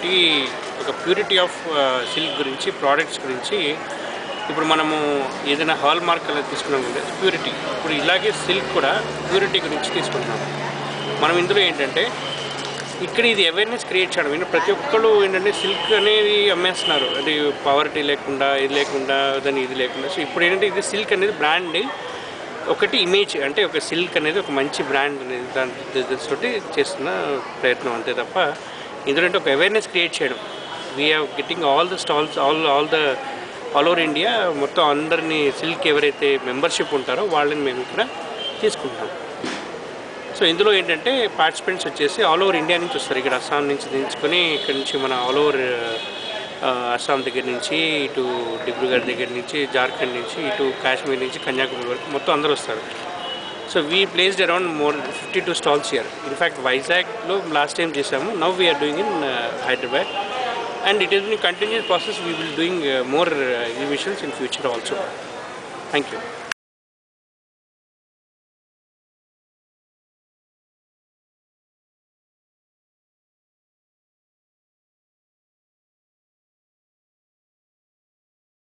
ఒకటి ఒక purity of silk గురించి ప్రోడక్ట్స్ గురించి ఇప్పుడు మనము ఏదైనా హాల్ మార్క్ అలా తీసుకున్నాం కదా ప్యూరిటీ ఇప్పుడు ఇలాగే సిల్క్ కూడా ప్యూరిటీ గురించి తీసుకుంటున్నాం మనం ఇందులో ఏంటంటే ఇక్కడ ఇది అవేర్నెస్ క్రియేట్ చేయడం ఎందుకంటే ప్రతి ఒక్కళ్ళు ఏంటంటే సిల్క్ అనేది అమ్మేస్తున్నారు అది పవర్టీ లేకుండా ఇది లేకుండా దాని ఇది లేకుండా సో ఇప్పుడు ఏంటంటే ఇది సిల్క్ అనేది బ్రాండ్ ఒకటి ఇమేజ్ అంటే ఒక సిల్క్ అనేది ఒక మంచి బ్రాండ్ అనేది దాని తోటి చేస్తున్న ప్రయత్నం అంతే తప్ప ఇందులో అంటే ఒక అవేర్నెస్ క్రియేట్ చేయడం we're getting all the stalls all all the all over India మొత్తం అందరినీ సిల్క్ ఎవరైతే మెంబర్షిప్ ఉంటారో వాళ్ళని మేము ఇక్కడ తీసుకుంటాం సో ఇందులో ఏంటంటే పార్టిసిపెంట్స్ వచ్చేసి ఆల్ ఓవర్ ఇండియా నుంచి వస్తారు ఇక్కడ అస్సాం నుంచి దించుకొని ఇక్కడ నుంచి మన ఆల్ ఓవర్ అస్సాం దగ్గర నుంచి ఇటు డిబ్రూగఢ్ దగ్గర నుంచి జార్ఖండ్ నుంచి ఇటు కాశ్మీర్ నుంచి కన్యాకుమారి వరకు మొత్తం అందరూ వస్తారు so we placed around more fifty two stalls year in fact వైజాగ్లో లాస్ట్ టైం చేసాము now we're doing in Hyderabad and it is in continuous process we will doing more exhibitions in future also thank you